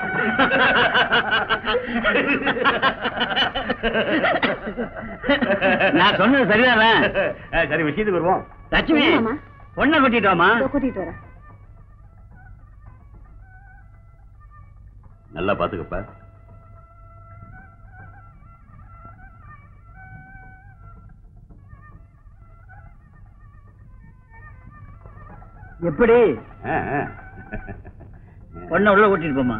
நான் சொன்னது சரிதானே அஹ், சரி விஷயத்துக்கு வருவோம் லட்சுமி என்னம்மா? பொண்ணை கூட்டிட்டு வாமா இதோ கூட்டிட்டு வரேன் நல்லா பாத்துக்கப்பா எப்படி அஹ், அஹ். பொண்ணை உள்ள கூட்டிட்டு போமா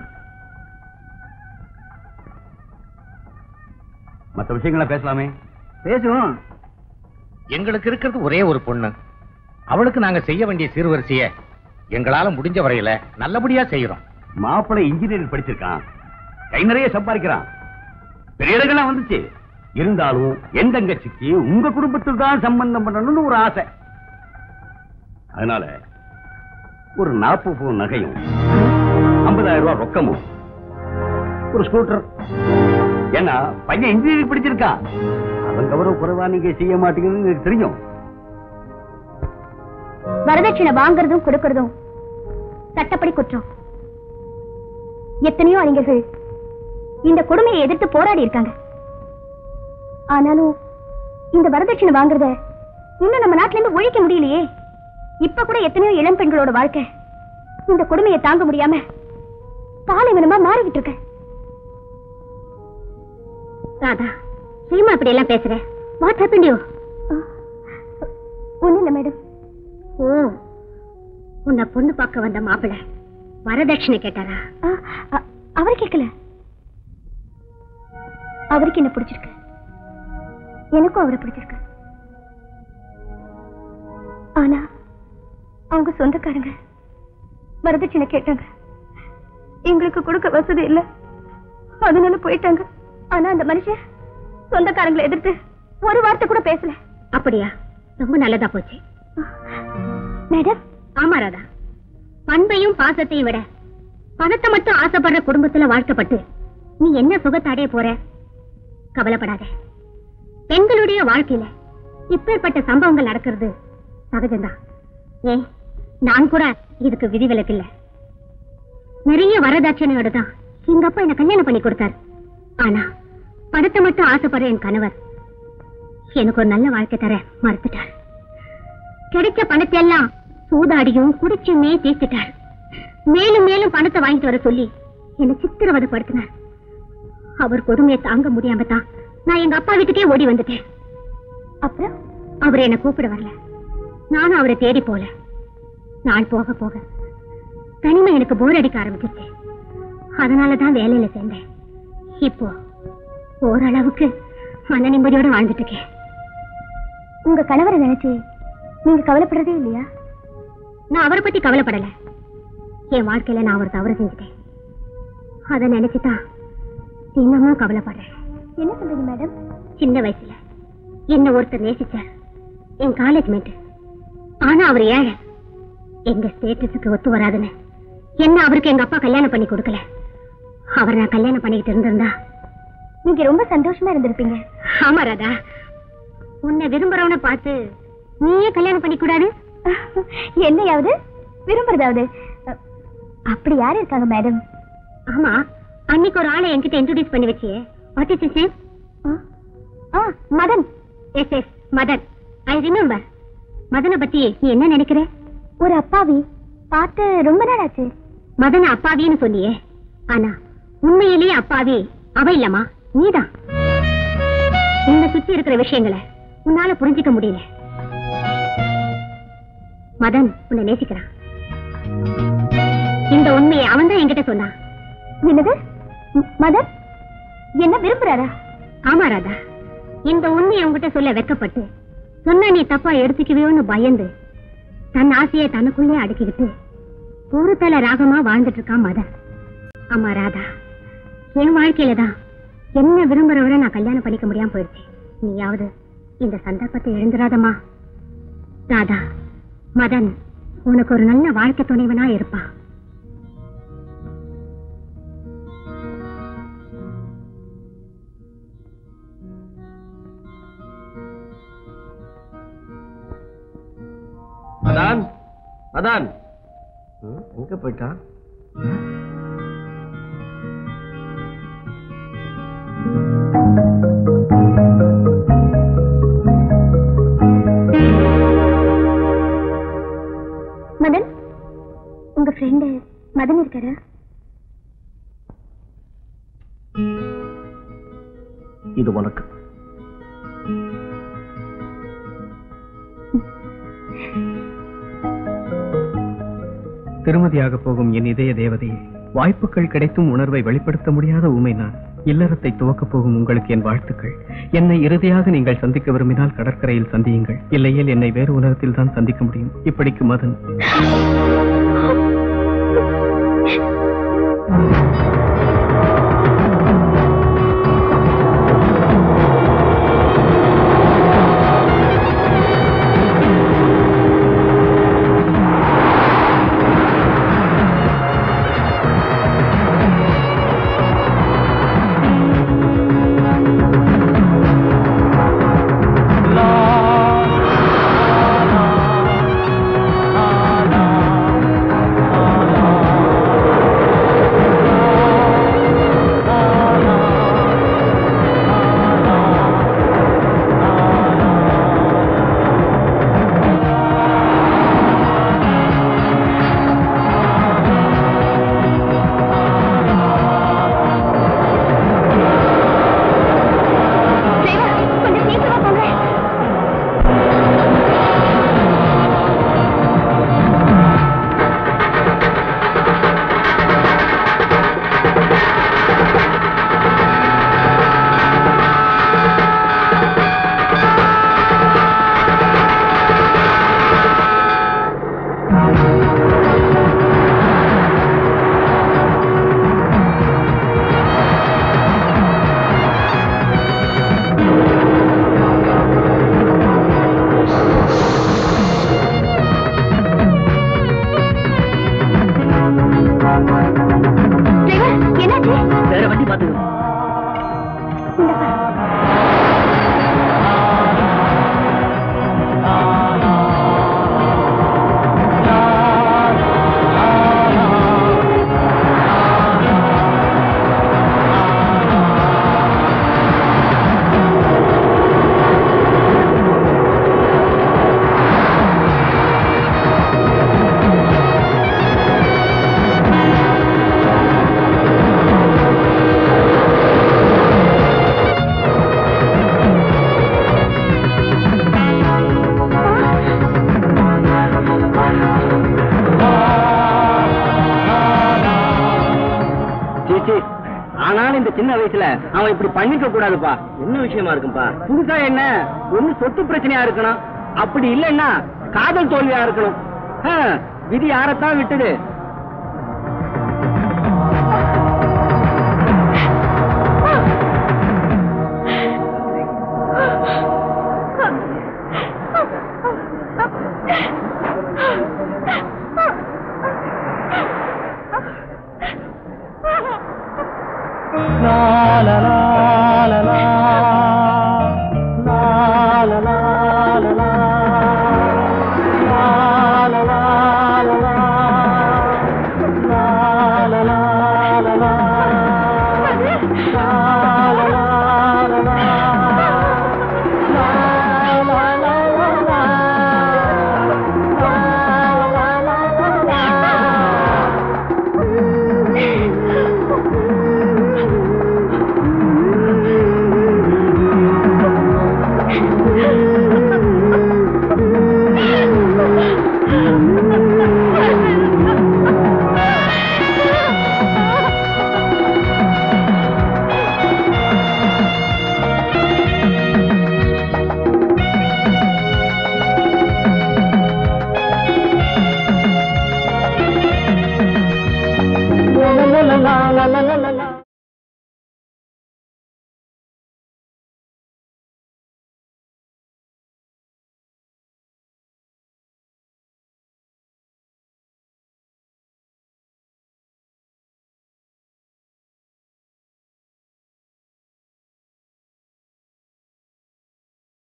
மத்த விஷயங்கள பேசலாமே பேசுவோம் எங்களுக்கு இருக்கிறது ஒரே ஒரு பொண்ணு அவளுக்கு நாங்க செய்ய வேண்டிய சீர்வரிசைய எங்களால முடிஞ்ச வரையில நல்லபடியா செய்யறோம் மாப்பிள்ளை இன்ஜினியரிங் படிச்சிருக்கான் கை நிறைய சம்பாதிக்கிறான் பெரிய இடங்கள்லாம் வந்துச்சு இருந்தாலும் என் தங்கச்சிக்கு உங்க குடும்பத்தில் தான் சம்பந்தம் பண்ணணும்னு ஒரு ஆசை அதனால ஒரு நாற்பது பவுன் நகையும் ஐம்பதாயிரம் ரூபாய் ரொக்கமும் ஒரு ஸ்கூட்டர் ஏன்னா பையன் இன்ஜினியரிங் படிச்சிருக்கான் அவன் கௌரவ குறைவா நீங்க செய்ய மாட்டீங்கன்னு எனக்கு தெரியும் வரதட்சணை வாங்குறதும் கொடுக்கறதும் சட்டப்படி குற்றம் எத்தனையோ அறிஞர்கள் இந்த கொடுமையை எதிர்த்து போராடி இருக்காங்க ஆனாலும் இந்த வரதட்சணை வாங்குறத இன்னும் நம்ம நாட்டுல இருந்து ஒழிக்க முடியலையே இப்ப கூட எத்தனையோ இளம் பெண்களோட வாழ்க்கை இந்த கொடுமையை தாங்க முடியாம பாலைவனமா மாறிக்கிட்டு இருக்க ராதா சீமா அப்படி எல்லாம் பேசுற வாட் ஹேப்பன் யூ ஒண்ணு இல்ல மேடம் ஓ உன்னை பொண்ணு பார்க்க வந்த மாப்பிள வரதட்சணை கேட்டாரா அவர் கேட்கல அவருக்கு என்ன பிடிச்சிருக்கு எனக்கும் அவரை பிடிச்சிருக்கு ஆனா அவங்க சொந்தக்காரங்க வரதட்சணை கேட்டாங்க எங்களுக்கு கொடுக்க வசதி இல்ல அதனால போயிட்டாங்க ஆனா அந்த மனுஷன் சொந்தக்காரங்களை எதிர்த்து ஒரு வார்த்தை கூட பேசல அப்படியா ரொம்ப நல்லதா போச்சு மேடம் ஆமா ராதா பண்பையும் பாசத்தையும் விட பணத்தை மட்டும் ஆசைப்படுற குடும்பத்துல வாழ்க்கப்பட்டு நீ என்ன சுகத்தை அடைய போற கவலைப்படாத பெண்களுடைய வாழ்க்கையில இப்பேற்பட்ட சம்பவங்கள் நடக்கிறது சகஜம்தான் ஏன் நான் கூட இதுக்கு விதிவிலக்கு இல்ல நிறைய வரதட்சணையோட தான் எங்க அப்பா என்ன கல்யாணம் பண்ணி கொடுத்தாரு ஆனா பணத்தை மட்டும் ஆசைப்படுற என் கணவர் எனக்கு ஒரு நல்ல வாழ்க்கை தர மறுத்துட்டார் கிடைச்ச பணத்தை எல்லாம் சூதாடியும் குடிச்சுமே தீர்த்துட்டார் மேலும் மேலும் பணத்தை வாங்கிட்டு வர சொல்லி என்னை சித்திரவதைப்படுத்தினார் அவர் கொடுமையை தாங்க முடியாம தான் நான் எங்க அப்பா வீட்டுக்கே ஓடி வந்துட்டேன் அப்புறம் அவர் என்ன கூப்பிட வரல நானும் அவரை தேடி போல நாள் போக போக தனிமை எனக்கு போர் அடிக்க ஆரம்பிச்சிருச்சு அதனாலதான் வேலையில சேர்ந்தேன் இப்போ ஓரளவுக்கு மன நிம்மதியோட வாழ்ந்துட்டு இருக்கேன் உங்க கணவரை நினைச்சு நீங்க கவலைப்படுறதே இல்லையா நான் அவரை பத்தி கவலைப்படல என் வாழ்க்கையில நான் ஒரு தவறு செஞ்சுட்டேன் அதை நினைச்சுதான் இன்னமும் கவலைப்படுறேன் என்ன சொல்றீங்க மேடம் சின்ன வயசுல என்ன ஒருத்தர் நேசிச்சார் என் காலேஜ் மேட் ஆனா அவர் ஏழை எங்க ஸ்டேட்டஸுக்கு ஒத்து வராதுன்னு என்ன அவருக்கு எங்க அப்பா கல்யாணம் பண்ணி கொடுக்கல அவர் நான் கல்யாணம் பண்ணிக்கிட்டு இருந்திருந்தா நீங்க ரொம்ப சந்தோஷமா இருந்திருப்பீங்க ஆமா ராதா உன்னை விரும்புறவன பார்த்து நீயே கல்யாணம் பண்ணி கூடாது என்னையாவது விரும்புறதாவது அப்படி யாரு இருக்காங்க மேடம் ஆமா அன்னைக்கு ஒரு ஆளை என்கிட்ட இன்ட்ரோடியூஸ் பண்ணி வச்சியே வாட் இஸ் நேம் ஆ Madan yes yes Madan I remember மதனை பத்தி நீ என்ன நினைக்கிற ஒரு அப்பாவி பார்த்து ரொம்ப நாள் ஆச்சு மதன அப்பாவின்னு சொன்னியே ஆனா உண்மையிலேயே அப்பாவி அவ இல்லம்மா நீதான் உன்னை சுத்தி இருக்கிற விஷயங்களை உன்னால புரிஞ்சுக்க முடியல மதன் உன்னை நேசிக்கிறான் இந்த உண்மையை அவன் தான் என்கிட்ட சொன்னான் என்னது மதன் என்ன விரும்புறாரா ஆமா ராதா இந்த உண்மையை உன்கிட்ட சொல்ல வெக்கப்பட்டு சொன்னா நீ தப்பா எடுத்துக்குவியோன்னு பயந்து தன் ஆசையை தனக்குள்ளே அடக்கிக்கிட்டு ஒரு தல ராகமா வாழ்ந்துட்டு இருக்கான் மதன் ஆமா ராதா என் வாழ்க்கையில தான் என்ன விரும்புறவரை நான் கல்யாணம் பண்ணிக்க முடியாம போயிடுச்சு நீயாவது இந்த சந்தர்ப்பத்தை எழுந்துராதம்மா ராதா மதன் உனக்கு ஒரு நல்ல வாழ்க்கை துணைவனா இருப்பான் மதான் மதான் எங்க போயிட்டான் மதன் உங்க ஃப்ரெண்டு மதன் இருக்காரா இது உனக்கு திருமதியாக போகும் என் இதய தேவதையே வாய்ப்புகள் கிடைத்தும் உணர்வை வெளிப்படுத்த முடியாத ஊமை நான் இல்லறத்தை துவக்கப் போகும் உங்களுக்கு என் வாழ்த்துக்கள் என்னை இறுதியாக நீங்கள் சந்திக்க விரும்பினால் கடற்கரையில் சந்தியுங்கள் இல்லையேல் என்னை வேறு உலகத்தில் தான் சந்திக்க முடியும் இப்படிக்கு மதன் டிரைவர், கொஞ்சம் சீக்கிரமா போங்க டிரைவர், என்னாச்சு வேற வண்டி பாத்துக்கோ இந்தப்பா. சீச்சி ஆனாலும் இந்த சின்ன வயசுல அவன் இப்படி பண்ணிக்க கூடாதுப்பா என்ன விஷயமா இருக்கும்பா புதுசா என்ன ஒண்ணு சொத்து பிரச்சனையா இருக்கணும் அப்படி இல்லைன்னா காதல் தோல்வியா இருக்கணும் ஆ, விதி யாரத்தான் விட்டது ஆ